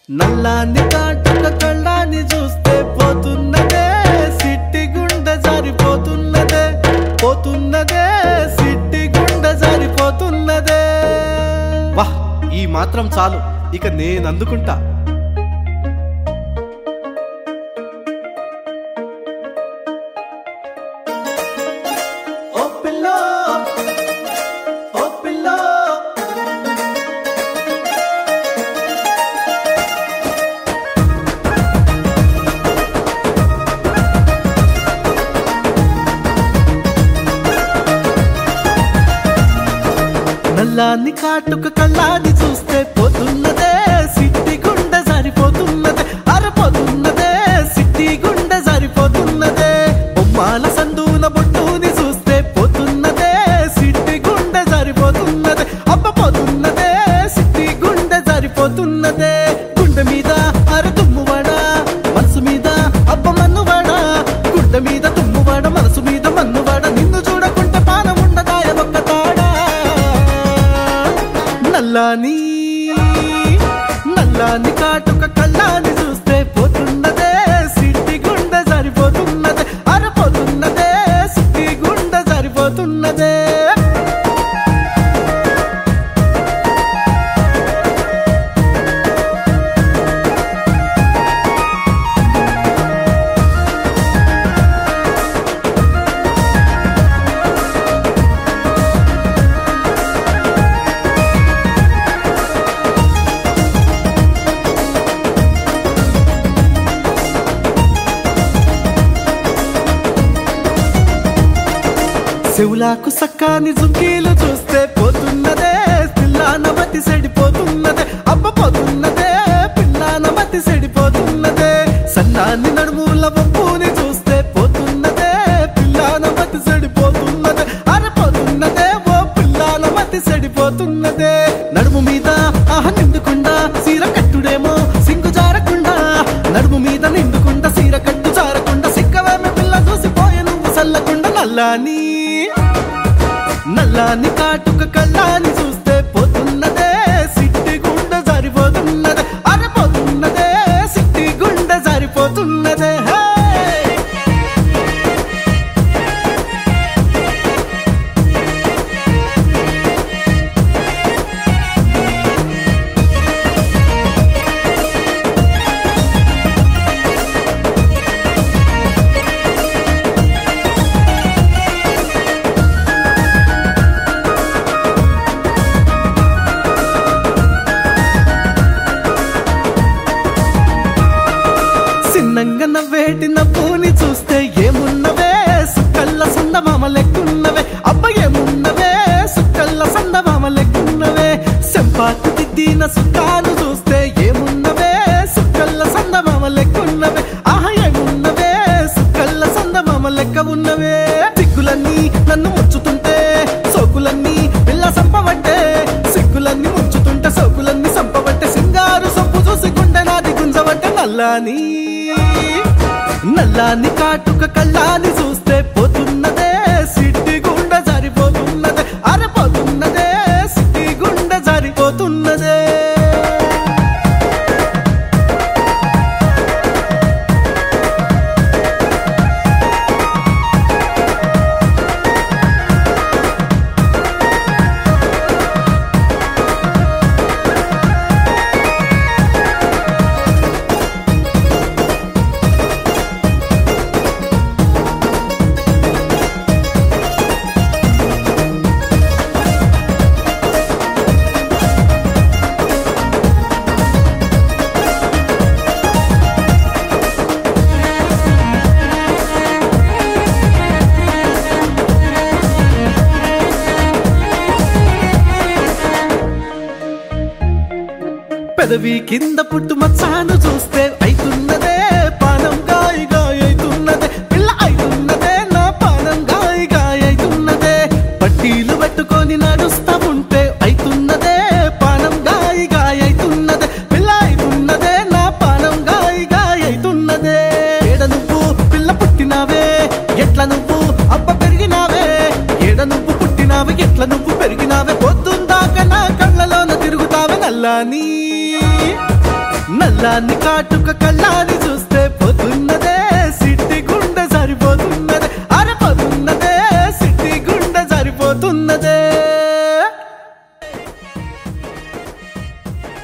నల్లాన్ని కాటుక కళ్ళాన్ని చూస్తే పోతున్నదే సిట్టి గుండె జారిపోతున్నదే పోతున్నదే సిట్టి గుండె జారిపోతున్నదే వాహ్ ఈ మాత్రం చాలు ఇక నేను అందుకుంటా ఓ పిల్లో ఓ పిల్లో నల్లాన్ని కాటుక కళ్ళాన్ని చూస్తే పోతున్నదే సిట్టి గుండె సరిపోతున్నదే అరపోతున్నదే సిట్టి గుండె సరిపోతున్నదే బొమ్మాల సందూన బొట్టుని చూస్తే పోతున్నదే సిట్టి గుండె సరిపోతున్నదే అబ్బ పోతున్నదే సిట్టి గుండె సరిపోతున్నదే గుండె మీద అర తుమ్మువాడ మనసు మీద అబ్బ మన్నువాడ గుండె మీద తుమ్మువాడ మనసు మీద మన్నువాడ నిన్ను చూడకుంటే పానం ఉండదాయ ఒక్క తాడా నల్లాని నల్లాని కాటుక కళ్ళాని చూస్తే పోతున్నదే సిట్టి గుండె సరిపోతున్నదే అరపోతున్నదే సిట్టి గుండె సరిపోతున్నదే చెవులాకు సక్కాని జుంకీలు చూస్తే పోతున్నదే పిల్లాన మతి సెడిపోతున్నదే అబ్బ పోతున్నదే పిల్లాన మతి సెడిపోతున్నదే సన్నాన్ని నడుముల వంపుని చూస్తే పోతున్నదే పిల్లాన మతి సెడిపోతున్నదే అరపోతున్నదే ఓ పిల్లాన మతి సెడిపోతున్నదే నడుము మీద ఆహ నిండుకుండా సీర కట్టుడేమో సింగు జారకుండా నడుము మీద నిండుకుండా సీర కట్టు జారకుండా సిక్కవేమి పిల్ల చూసిపోయే నువ్వు చల్లకుండా నల్లాని నల్లాని కాటుక కళ్ళాని చూస్తే పోతున్నదే సిట్టి గుండె సరిపోతున్నదే అరపోతున్నదే సిట్టి గుండె సరిపోతున్నదే హే సిన్నంగా నవ్వేటి నవ్వుని చూస్తే ఏమున్నవే సుక్కల్ల సందమామ లెక్కున్నవే అబ్బ ఏమున్నవే సుక్కల్ల సందమామ లెక్కున్నవే సెంపాకు దిద్దిన సుక్కాను చూస్తే ఏమున్నవే సుక్కల్ల సందమామ లెక్కున్నవే ఆహ ఏమున్నవే సుక్కల్ల సందమామ లెక్క ఉన్నవే సిగ్గులన్నీ నన్ను ముచ్చుతుంటే సోకులన్నీ పిల్ల సంపవట్టే సిగ్గులన్నీ ముచ్చుతుంటే సోకులన్నీ సంపవట్టే సింగారు సొప్పు చూసి గుండె నాది గుంజవట్టే నల్లాని నల్లాని కాటుక కళ్ళాని చూస్తే పోతున్నదే సిట్టి గుండె సరిపోతున్నదే అరపోతున్నదే సిట్టి గుండె సరిపోతున్నదే పెదవి కింద పుట్టు మచ్చాను చూస్తే అయితున్నదే పానం గాయ గాయ అయితున్నదే పిల్ల అయితున్నదే నా పానం గాయ గాయ అయితున్నదే పట్టీలు పెట్టుకొని నడుస్తా ఉంటే అయితున్నదే పానం గాయ గాయ అయితున్నదే పిల్ల అయితున్నదే నా పానం గాయ గాయ అయితున్నదే ఏడ నువ్వు పిల్ల పుట్టినావే ఎట్లా నువ్వు అబ్బ పెరిగినావే ఏడ నువ్వు పుట్టినావే ఎట్లా నువ్వు పెరిగినావే పొద్దుందాకా నా కళ్ళలోన తిరుగుతావే నల్లాని నల్ల నల్లాన్ని కాటుక కళ్ళాని చూస్తే